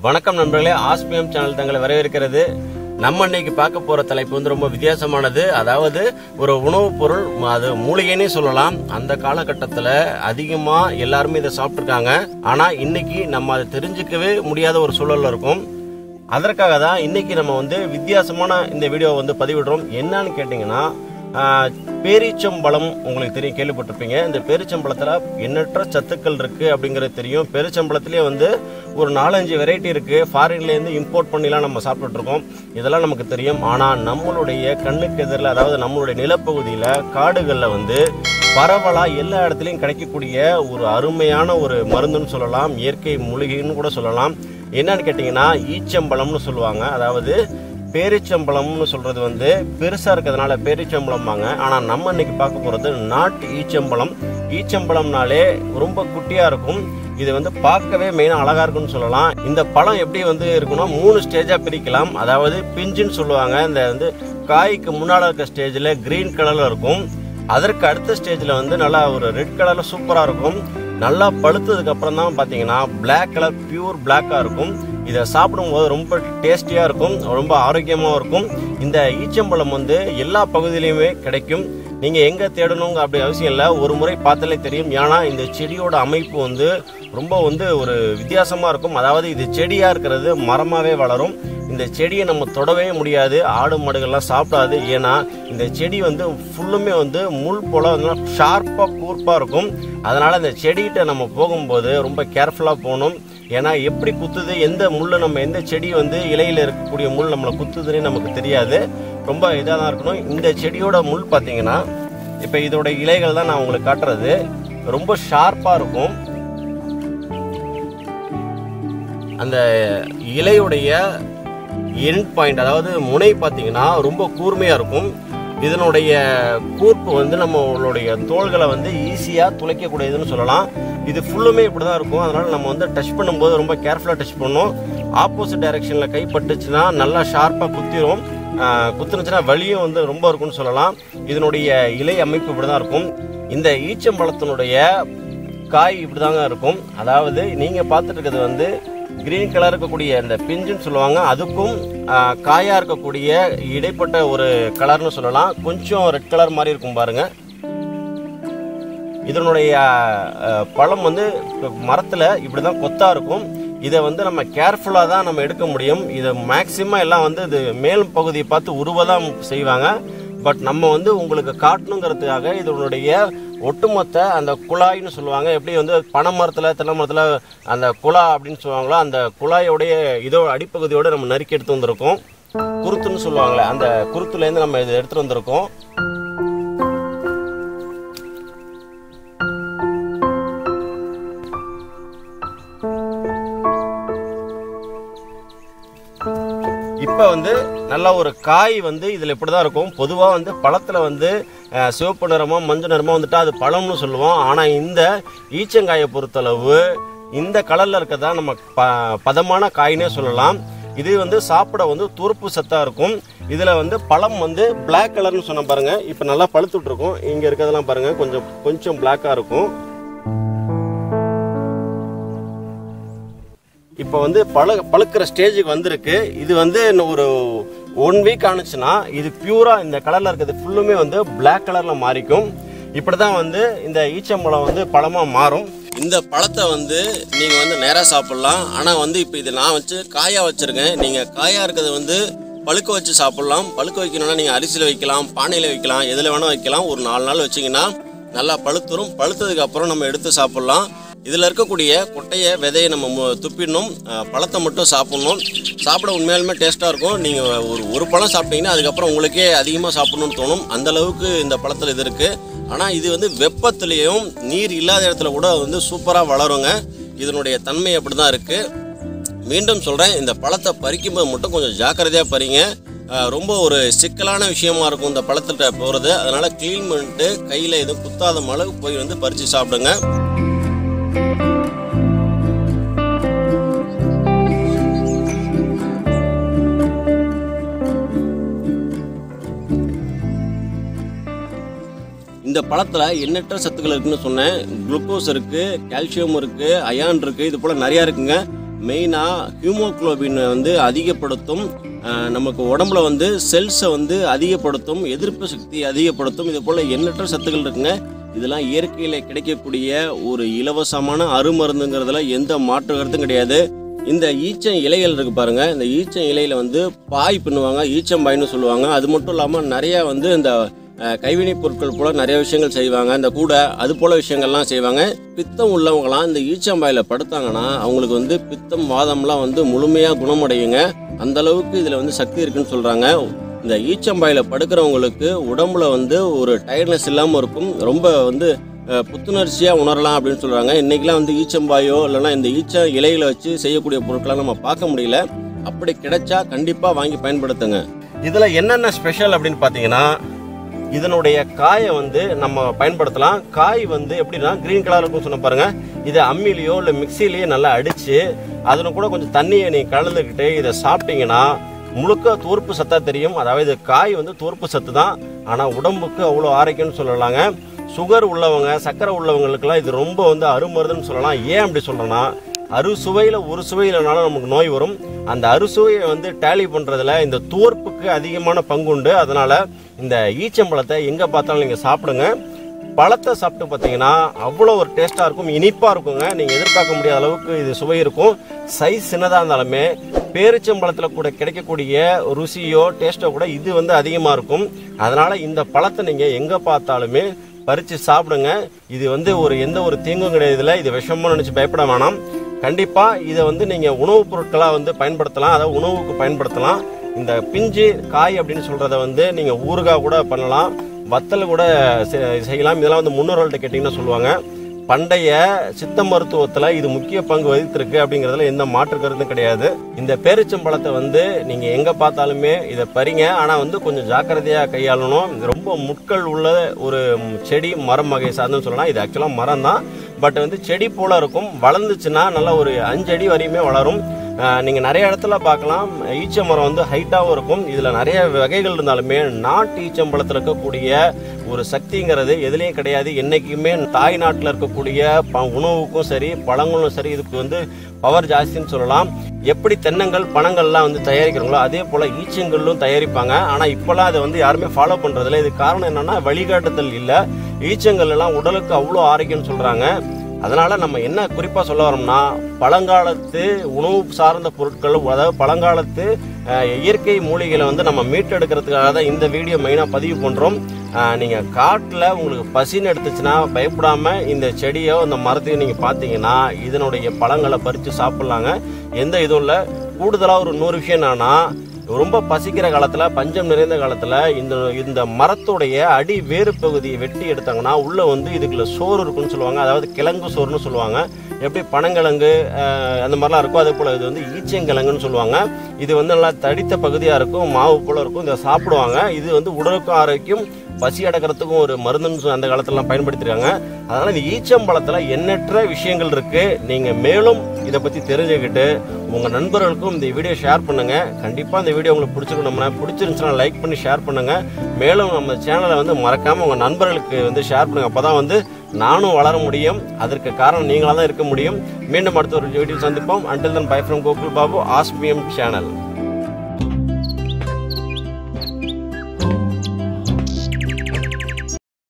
வணக்கம் நண்பர்களே ஆஸ்பிஎம் சேனல் தங்களை வரவேற்கிறது நம்ம இன்னைக்கு பார்க்க போற தலைப்பு வந்து ரொம்ப வித்தியாசமானது அதாவது ஒரு உணவுப் பொருள் ம- அது மூலிகைன்னே சொல்லலாம் அந்த காலகட்டத்தில் அதிகமா எல்லாருமே இதை சாப்பிட்ருக்காங்க ஆனா இன்னைக்கு நம்ம அதை தெரிஞ்சுக்கவே முடியாத ஒரு சூழல்ல இருக்கும் அதற்காக தான் இன்னைக்கு நம்ம வந்து வித்தியாசமான இந்த வீடியோ வந்து பதிவிடுறோம் என்னன்னு கேட்டிங்கன்னா ஆஹ், பேரீச்சம்பழம் உங்களுக்கு தெரியும் கேள்விப்பட்டிருப்பீங்க இந்த பேரிச்சம்பழத்தில் எண்ணற்ற சத்துக்கள் இருக்கு அப்படிங்கிறது தெரியும் பேரிச்சம்பழத்திலே வந்து ஒரு நாலஞ்சு வெரைட்டி இருக்கு ஃபாரின்லேருந்து இம்போர்ட் பண்ணிலாம் நம்ம சாப்பிட்டுட்டு இருக்கோம் இதெல்லாம் நமக்கு தெரியும் ஆனால் நம்மளுடைய கண்ணுக்கு எதிரில் அதாவது நம்மளுடைய நிலப்பகுதியில் காடுகளில் வந்து பரவலாக எல்லா இடத்துலையும் கிடைக்கக்கூடிய ஒரு அருமையான ஒரு மருந்துன்னு சொல்லலாம் இயற்கை மூலிகைன்னு கூட சொல்லலாம் என்னன்னு கேட்டிங்கன்னா ஈச்சம்பழம்னு சொல்லுவாங்க அதாவது பேரிச்சம்பழம்னு சொல்றது வந்து பெருசா இருக்கிறதுனால பேரிச்சம்பழம்பாங்க ஆனா நம்ம இன்னைக்கு பார்க்க போறது நாட்டு ஈச்சம்பழம் ஈச்சம்பழம்னாலே ரொம்ப குட்டியா இருக்கும் இது வந்து பார்க்கவே மெயினாக அழகா இருக்கும்னு சொல்லலாம் இந்த பழம் எப்படி வந்து இருக்குன்னா மூணு ஸ்டேஜா பிரிக்கலாம் அதாவது பிஞ்சுன்னு சொல்லுவாங்க இந்த வந்து காய்க்கு முன்னால இருக்க ஸ்டேஜில் கிரீன் கலர்ல இருக்கும் அதற்கு அடுத்த ஸ்டேஜில் வந்து நல்லா ஒரு ரெட் கலரில் சூப்பராக இருக்கும் நல்லா பழுத்ததுக்கு அப்புறம் தான் பார்த்தீங்கன்னா Black கலர் பியூர் பிளாக்காக இருக்கும் இதை சாப்பிடும்போது ரொம்ப டேஸ்டியாக இருக்கும் ரொம்ப ஆரோக்கியமாகவும் இருக்கும் இந்த ஈச்சம்பழம் வந்து எல்லா பகுதியிலையுமே கிடைக்கும் நீங்கள் எங்கே தேடணுங்க அப்படி அவசியம் இல்லை ஒரு முறை பார்த்தாலே தெரியும் ஏன்னா இந்த செடியோட அமைப்பு வந்து ரொம்ப வந்து ஒரு வித்தியாசமாக இருக்கும் அதாவது இது செடியாக இருக்கிறது மரமாகவே வளரும் இந்த செடியை நம்ம தொடவே முடியாது ஆடு மாடுகள்லாம் சாப்பிடாது ஏன்னா இந்த செடி வந்து ஃபுல்லுமே வந்து முள் போல ஷார்ப்பாக கூர்ப்பாக இருக்கும் அதனால் இந்த செடிகிட்ட நம்ம போகும்போது ரொம்ப கேர்ஃபுல்லாக போகணும் ஏன்னா எப்படி குத்துது எந்த முள் நம்ம எந்த செடி வந்து இலையில் இருக்கக்கூடிய முள் நம்மளை குத்துதுன்னு நமக்கு தெரியாது ரொம்ப இதாக தான் இருக்கணும் இந்த செடியோட முள் பார்த்தீங்கன்னா இப்போ இதோட இலைகள் தான் நான் உங்களுக்கு காட்டுறது ரொம்ப ஷார்ப்பாக இருக்கும் அந்த இலையுடைய எண்ட் பாயிண்ட் அதாவது முனை பார்த்தீங்கன்னா ரொம்ப கூர்மையாக இருக்கும் இதனுடைய கூர்ப்பு வந்து நம்மளுடைய தோள்களை வந்து ஈஸியாக துளைக்கக்கூடியதுன்னு சொல்லலாம் இது ஃபுல்லுமே இப்படி தான் இருக்கும் அதனால் நம்ம வந்து டச் பண்ணும்போது ரொம்ப கேர்ஃபுல்லாக டச் பண்ணணும் ஆப்போசிட் டைரெக்ஷனில் கை பட்டுச்சுன்னா நல்லா ஷார்ப்பாக குத்திரும் ஆஹ் குத்துனுச்சுன்னா வலியும் வந்து ரொம்ப இருக்கும்னு சொல்லலாம் இதனுடைய இலை அமைப்பு இப்படி தான் இருக்கும் இந்த ஈச்சம்பழத்தினுடைய காய் இப்படி தாங்க இருக்கும் அதாவது நீங்கள் பார்த்துட்டு இருக்கிறது வந்து கிரீன் கலர் இருக்கக்கூடிய இந்த பிஞ்சுன்னு சொல்லுவாங்க அதுக்கும் ஆஹ், காயா இருக்கக்கூடிய இடைப்பட்ட ஒரு கலர்னு சொல்லலாம் கொஞ்சம் ரெட் கலர் மாதிரி இருக்கும் பாருங்க இதனுடைய ஆஹ், பழம் வந்து மரத்தில் இப்படி தான் கொத்தா இருக்கும் இதை வந்து நம்ம கேர்ஃபுல்லாக தான் நம்ம எடுக்க முடியும் இதை மேக்சிமம் எல்லாம் வந்து இது மேல் பகுதியை பார்த்து உருவதான் செய்வாங்க பட் நம்ம வந்து உங்களுக்கு காட்டணுங்கிறதுக்காக இதனுடைய ஒட்டுமொத்த அந்த குழாய்னு சொல்லுவாங்க எப்படி வந்து பனை மரத்தில் தென்னை மரத்தில் அந்த குழா அப்படின்னு சொல்லுவாங்களோ அந்த குழாயோடைய இதோ அடிப்பகுதியோட நம்ம நறுக்கி எடுத்து வந்திருக்கோம் குருத்துன்னு சொல்லுவாங்களே அந்த குருத்துலேருந்து நம்ம இதை எடுத்துட்டு வந்திருக்கோம் இப்போ வந்து நல்ல ஒரு காய் வந்து இதில் இப்படி தான் இருக்கும் பொதுவாக வந்து பழத்தில் வந்து அஹ், சிவப்பு நிறமோ மஞ்சள் நிறமோ வந்துட்டா அது பழம்னு சொல்லுவோம் ஆனால் இந்த ஈச்சங்காயை பொறுத்தளவு இந்த கலரில் இருக்கிறதா நம்ம ப பதமான காயினே சொல்லலாம் இது வந்து சாப்பிட வந்து துருப்பு சத்தாக இருக்கும் இதில் வந்து பழம் வந்து Black கலர்னு சொன்ன பாருங்க இப்போ நல்லா பழுத்துட்டு இருக்கும் இங்கே இருக்கிறதெல்லாம் பாருங்க கொஞ்சம் கொஞ்சம் பிளாக்காக இருக்கும் இப்போ வந்து பழ பழுக்கிற ஸ்டேஜுக்கு வந்திருக்கு இது வந்து இன்னும் ஒரு ஒன் வீக் ஆனுச்சுன்னா இது பியூரா இந்த கலர்ல இருக்கிறது ஃபுல்லுமே வந்து Black கலர்ல மாறிக்கும் இப்படிதான் வந்து இந்த ஈச்சம்பழம் வந்து பழமா மாறும் இந்த பழத்தை வந்து நீங்க வந்து நேரா சாப்பிடலாம் ஆனா வந்து இப்போ இது நான் வச்சு காயா வச்சிருக்கேன் நீங்க காயா இருக்கிறது வந்து பழுக்க வச்சு சாப்பிடலாம் பழுக்க வைக்கணும்னா நீங்க அரிசியில் வைக்கலாம் பானையில வைக்கலாம் எதுல வேணா வைக்கலாம் ஒரு நாலு நாள் வச்சீங்கன்னா நல்லா பழுத்துரும் பழுத்ததுக்கு அப்புறம் நம்ம எடுத்து சாப்பிடலாம் இதில் இருக்கக்கூடிய கொட்டையை விதையை நம்ம மு- துப்பிடணும் அஹ், பழத்தை மட்டும் சாப்பிடணும் சாப்பிட உண்மையாலுமே டேஸ்ட்டாக இருக்கும் நீங்கள் ஒரு ஒரு பழம் சாப்பிட்டீங்கன்னா அதுக்கப்புறம் உங்களுக்கே அதிகமாக சாப்பிடணும்னு தோணும் அந்த அளவுக்கு இந்த பழத்தில் இது இருக்குது ஆனால் இது வந்து வெப்பத்துலேயும் நீர் இல்லாத இடத்துல கூட வந்து சூப்பராக வளருங்க இதனுடைய தன்மை அப்படி தான் இருக்குது மீண்டும் சொல்கிறேன் இந்த பழத்தை பறிக்கும்போது மட்டும் கொஞ்சம் ஜாக்கிரதையாக பறிங்க அஹ், ரொம்ப ஒரு சிக்கலான விஷயமா இருக்கும் இந்த பழத்திட்ட போகிறது அதனால் க்ளீன் பண்ணிட்டு கையில் எதுவும் குத்தாத அளவு போய் வந்து பறித்து சாப்பிடுங்க இந்த பழத்தில் எண்ணற்ற சத்துக்கள் இருக்குன்னு சொன்னேன் குளுக்கோஸ் இருக்குது கால்சியம் இருக்குது அயான் இருக்குது இது போல் நிறையா இருக்குங்க மெயினாக ஹியூமோக்ளோபின் வந்து அதிகப்படுத்தும் அஹ், நமக்கு உடம்புல வந்து செல்ஸை வந்து அதிகப்படுத்தும் எதிர்ப்பு சக்தி அதிகப்படுத்தும் இது போல் எண்ணற்ற சத்துக்கள் இருக்குங்க இதெல்லாம் இயற்கையில் கிடைக்கக்கூடிய ஒரு இலவசமான அருமருந்துங்கிறதுல எந்த மாற்று கருத்தும் கிடையாது இந்த ஈச்சம் இலைகள் இருக்கு பாருங்க இந்த ஈச்சம் இலையில வந்து பாய் பின்னுவாங்க ஈச்சம் பாய்னு சொல்லுவாங்க அது மட்டும் இல்லாமல் நிறைய வந்து இந்த அஹ், கைவினைப் பொருட்கள் போல நிறைய விஷயங்கள் செய்வாங்க இந்த கூடை அது போல விஷயங்கள்லாம் செய்வாங்க பித்தம் உள்ளவங்களாம் இந்த ஈச்சம்பாயில படுத்தாங்கன்னா அவங்களுக்கு வந்து பித்தம் வாதம்லாம் வந்து முழுமையாக குணமடையுங்க அந்த அளவுக்கு இதில் வந்து சக்தி இருக்குன்னு சொல்கிறாங்க இந்த ஈச்சம்பாயில படுக்கிறவங்களுக்கு உடம்புல வந்து ஒரு டயர்ட்னஸ் இல்லாமல் இருக்கும் ரொம்ப வந்து அஹ், புத்துணர்ச்சியாக உணரலாம் அப்படின்னு சொல்கிறாங்க இன்றைக்கெலாம் வந்து ஈச்சம்பாயோ இல்லைன்னா இந்த ஈச்ச இலைகளை வச்சு செய்யக்கூடிய பொருட்களை நம்ம பார்க்க முடியல அப்படி கிடைச்சா கண்டிப்பாக வாங்கி பயன்படுத்துங்க இதில் என்னென்ன ஸ்பெஷல் அப்படின்னு பார்த்தீங்கன்னா இதனுடைய காயை வந்து நம்ம பயன்படுத்தலாம் காய் வந்து எப்படின்னா கிரீன் கலர் இருக்கும் சொன்ன பாருங்க இதை அம்மிலேயோ இல்லை மிக்சிலேயோ நல்லா அடித்து அதில் கூட கொஞ்சம் தண்ணியை நீங்கள் கலந்துக்கிட்டு இதை சாப்பிட்டீங்கன்னா முழுக்க தூர்ப்பு சத்தா தெரியும் அதாவது இது காய் வந்து தூர்ப்பு சத்து தான் ஆனால் உடம்புக்கு அவ்வளோ ஆரோக்கியம்னு சொல்லலாங்க சுகர் உள்ளவங்க சர்க்கரை உள்ளவங்களுக்கெல்லாம் இது ரொம்ப வந்து அருமருந்துன்னு சொல்லலாம் ஏன் அப்படி சொல்கிறேன்னா அறுசுவையில் ஒரு சுவையிலனாலும் நமக்கு நோய் வரும் அந்த அறுசுவையை வந்து டேலி பண்ணுறதுல இந்த தூர்ப்புக்கு அதிகமான பங்குண்டு அதனால் இந்த ஈச்சம்பழத்தை எங்கே பார்த்தாலும் நீங்கள் சாப்பிடுங்க பழத்தை சாப்பிட்டு பார்த்தீங்கன்னா அவ்வளோ ஒரு டேஸ்ட்டாக இருக்கும் இனிப்பாக இருக்குங்க நீங்கள் எதிர்பார்க்க முடியாத அளவுக்கு இது சுவை இருக்கும் சைஸ் சின்னதாக இருந்தாலுமே பேரிச்சம்பழத்தில் கூட கிடைக்கக்கூடிய ருசியோ டேஸ்ட்டோ கூட இது வந்து அதிகமாக இருக்கும் அதனால் இந்த பழத்தை நீங்கள் எங்கே பார்த்தாலுமே பறித்து சாப்பிடுங்க இது வந்து ஒரு எந்த ஒரு தீங்கும் கிடையாது இதில் இது விஷமமாக நினச்சி பயப்பட வேணாம் கண்டிப்பாக இதை வந்து நீங்கள் உணவுப் பொருட்களாக வந்து பயன்படுத்தலாம் அதாவது உணவுக்கு பயன்படுத்தலாம் இந்த பிஞ்சு காய் அப்படின்னு சொல்கிறத வந்து நீங்கள் ஊறுகாய் கூட பண்ணலாம் வத்தல் கூட செ- செய்யலாம் இதெல்லாம் வந்து முன்னோர்கள்ட்ட கேட்டிங்கன்னா சொல்லுவாங்க பண்டைய சித்த மருத்துவத்தில் இது முக்கிய பங்கு வகித்திருக்கு அப்படிங்கிறதுல எந்த மாற்று கருத்தும் கிடையாது இந்த பேரிச்சம்பழத்தை வந்து நீங்கள் எங்கே பார்த்தாலுமே இதை பறிங்க ஆனால் வந்து கொஞ்சம் ஜாக்கிரதையாக கையாளணும் இது ரொம்ப முட்கள் உள்ள ஒரு செடி மரம் வகை சார்ந்துன்னு சொல்லலாம் இது ஆக்சுவலாக மரம் தான் பட் வந்து செடி போல இருக்கும் வளர்ந்துச்சுன்னா நல்லா ஒரு அஞ்சு அடி வரையுமே வளரும் நீங்கள் நிறைய இடத்துல பார்க்கலாம் ஈச்ச மரம் வந்து ஹைட்டாகவும் இருக்கும் இதில் நிறைய வகைகள் இருந்தாலுமே நாட்டு ஈச்சம்பழத்தில் இருக்கக்கூடிய ஒரு சக்திங்கிறது எதுலேயும் கிடையாது என்றைக்குமே தாய் நாட்டில் இருக்கக்கூடிய ப உணவுக்கும் சரி பழங்களும் சரி இதுக்கு வந்து பவர் ஜாஸ்தின்னு சொல்லலாம் எப்படி தென்னங்கள் பழங்கள்லாம் வந்து தயாரிக்கிறாங்களோ அதே போல் ஈச்சங்களும் தயாரிப்பாங்க ஆனால் இப்போல்லாம் அதை வந்து யாருமே ஃபாலோ பண்ணுறதில்ல இது காரணம் என்னன்னா வழிகாட்டுதல் இல்லை ஈச்சங்கள் எல்லாம் உடலுக்கு அவ்வளோ ஆரோக்கியம்னு சொல்கிறாங்க அதனால நம்ம என்ன குறிப்பா சொல்ல வரோம்னா பழங்காலத்து உணவு சார்ந்த பொருட்கள் அதாவது பழங்காலத்து அஹ், இயற்கை மூலிகைகளை வந்து நம்ம மீட்டெடுக்கிறதுக்காக தான் இந்த வீடியோ மெயினாக பதிவு பண்ணுறோம் நீங்கள் காட்டில் உங்களுக்கு பசின்னு எடுத்துச்சுன்னா பயப்படாம இந்த செடியோ இந்த மரத்தையும் நீங்கள் பார்த்தீங்கன்னா இதனுடைய பழங்களை பறித்து சாப்பிட்லாங்க எந்த இதுவும் இல்லை கூடுதலாக ஒரு நூறு விஷயம் என்னன்னா ரொம்ப பசிக்கிற காலத்தில் பஞ்சம் நிறைந்த காலத்தில் இந்த இந்த மரத்துடைய அடி வேறு பகுதியை வெட்டி எடுத்தாங்கன்னா உள்ளே வந்து இதுக்குள்ள சோறு இருக்குன்னு சொல்லுவாங்க அதாவது கிழங்கு சோறுன்னு சொல்லுவாங்க எப்படி பனங்கிழங்கு அஹ், அந்த மாதிரிலாம் இருக்கும் அதே போல் இது வந்து ஈச்சங்கிழங்குன்னு சொல்லுவாங்க இது வந்து நல்லா தடித்த பகுதியாக இருக்கும் மாவு போல இருக்கும் இதை சாப்பிடுவாங்க இது வந்து உடலுக்கும் ஆரோக்கியம் பசி அடக்கிறதுக்கும் ஒரு மருந்துன்னு சொ- அந்த காலத்துலலாம் பயன்படுத்திருக்காங்க அதனால இந்த ஈச்சம்பழத்தில் எண்ணற்ற விஷயங்கள் இருக்கு நீங்க மேலும் இதை பத்தி தெரிஞ்சுக்கிட்டு உங்க நண்பர்களுக்கும் இந்த வீடியோ ஷேர் பண்ணுங்க கண்டிப்பா இந்த வீடியோ உங்களுக்கு பிடிச்சிருக்கணும்னா பிடிச்சிருந்துச்சுன்னா லைக் பண்ணி ஷேர் பண்ணுங்க மேலும் நம்ம சேனலை வந்து மறக்காம உங்க நண்பர்களுக்கு வந்து ஷேர் பண்ணுங்க அப்பதான் வந்து நானும் வளர முடியும் அதற்கு காரணம் நீங்களாக தான் இருக்க முடியும் மீண்டும் அடுத்த ஒரு வீடியோ சந்திப்போம் until then bye from Gokul Babu osmium channel